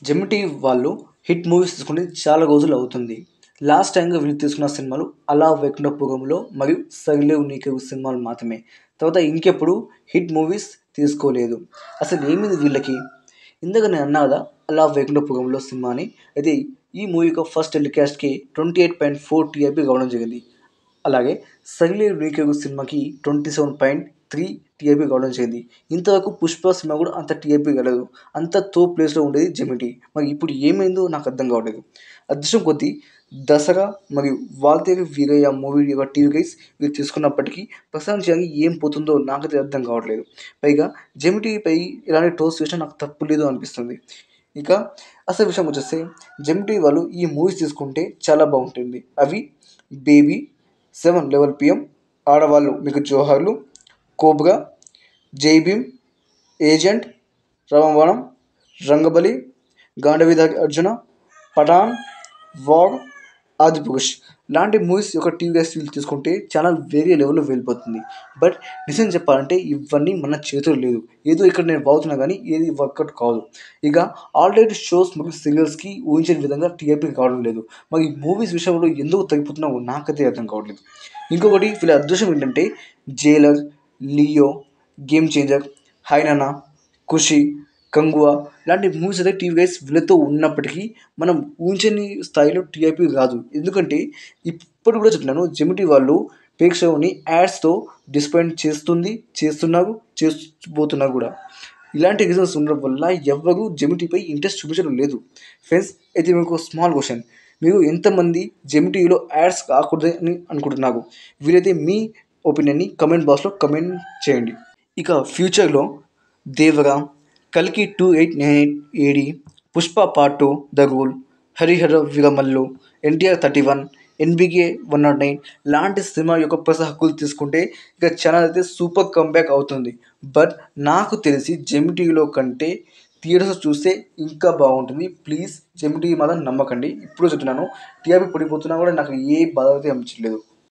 Gemini TV వాళ్ళు hit movies తీసుకుని చాలా రోజులు అవుతుంది లాస్ట్ టైంగా వీళ్ళు తీసుకున్న సినిమాలు అలా వైకుంఠపురంలో మరియు సరిలేవు నీకెవు సినిమాలు మాత్రమే తర్వాత ఇంకెప్పుడు హిట్ మూవీస్ తీసుకోలేదు అసలు ఏమిది వీళ్ళకి ఇందాక నేను అన్నా కదా అలా వైకుంఠపురంలో సినిమా అని అయితే ఈ మూవీ యొక్క ఫస్ట్ టెలికాస్ట్కి twenty eight point four TRP కావడం జరిగింది అలాగే సరిలేరు నీకెవు సినిమాకి twenty seven point three TRP కావడం జరిగింది ఇంతవరకు పుష్ప సినిమా కూడా అంత టీఆర్పీ కలదు అంత తో ప్లేస్లో ఉండేది జెమిటీ మరి ఇప్పుడు ఏమైందో నాకు అర్థం కావట్లేదు అదృష్టం కొద్దీ దసరా మరియు వాల్తేరు వీరయ్య మూవీ యొక్క టీవీ గైస్ మీరు తీసుకున్నప్పటికీ ప్రశాంత్ ఏం పోతుందో నాకైతే అర్థం కావట్లేదు పైగా జెమిటీపై ఇలాంటి టోస్ట్ చేసినా నాకు తప్పు లేదు అనిపిస్తుంది ఇక అసలు విషయం వచ్చేస్తే జెమిటీ వాళ్ళు ఈ మూవీస్ తీసుకుంటే చాలా బాగుంటుంది అవి బేబీ సెవెన్ లెవెల్ పిఎం ఆడవాళ్ళు మీకు జోహార్లు కోబ్రా జై భీమ్ ఏజెంట్ రవణవనం రంగబలి గాండవిద అర్జున పఠాన్ వాగ్ ఆదిపురుష్ లాంటి మూవీస్ యొక్క టీవీఎస్ వీళ్ళు తీసుకుంటే చాలా వేరే లెవెల్లో వెళ్ళిపోతుంది బట్ నిజం చెప్పాలంటే ఇవన్నీ మన చేతులు లేదు ఏదో ఇక్కడ నేను బాగుతున్నా కానీ ఏది వర్కౌట్ కాదు ఇక ఆల్రెడీ షోస్ మరియు సీరియల్స్కి ఊహించిన విధంగా టీఆర్పీ కావడం లేదు మరి మూవీస్ విషయంలో ఎందుకు తగ్గిపోతున్నావో నాకైతే అర్థం కావట్లేదు ఇంకొకటి వీళ్ళ అదృష్టం ఏంటంటే జైలర్ లియో గేమ్ చేంజర్ హైననా ఖుషి కంగువా లాంటి మూవీస్ అయితే టీవీ గైస్ వీళ్ళతో ఉన్నప్పటికీ మనం ఊహించని స్థాయిలో టీఆర్పీ రాదు ఎందుకంటే ఇప్పుడు కూడా చెప్తున్నాను జెమిటీ వాళ్ళు ప్రేక్షకుని యాడ్స్తో డిస్పాయింట్ చేస్తుంది చేస్తున్నారు చేస్తుపోతున్నారు కూడా ఇలాంటి రీజన్స్ ఉండడం వల్ల ఎవరు జెమిటీపై ఇంట్రెస్ట్ చూపించడం లేదు ఫ్రెండ్స్ అయితే మీకు స్మాల్ క్వశ్చన్ మీరు ఎంతమంది జెమిటీలో యాడ్స్ కాకూడదు అని అనుకుంటున్నారు వీరైతే మీ ఒపీనియన్ని కమెంట్ బాక్స్లో కమెంట్ చేయండి ఇక ఫ్యూచర్లో దేవరా కల్కి two eight nine eight A D Pushpa part two the rule Harihara Veeramallu NTR thirty one NBK one nought nine లాంటి సినిమా యొక్క ప్రస హక్కులు తీసుకుంటే ఇక ఛానల్ అయితే సూపర్ కంబ్యాక్ అవుతుంది బట్ నాకు తెలిసి జెమిటీలో కంటే థియేటర్స్ చూస్తే ఇంకా బాగుంటుంది ప్లీజ్ జెమిటీ మాత్రం నమ్మకండి ఇప్పుడు చెప్తున్నాను టీఆర్పీ పడిపోతున్నా కూడా నాకు ఏ బాధ అయితే అనిపించలేదు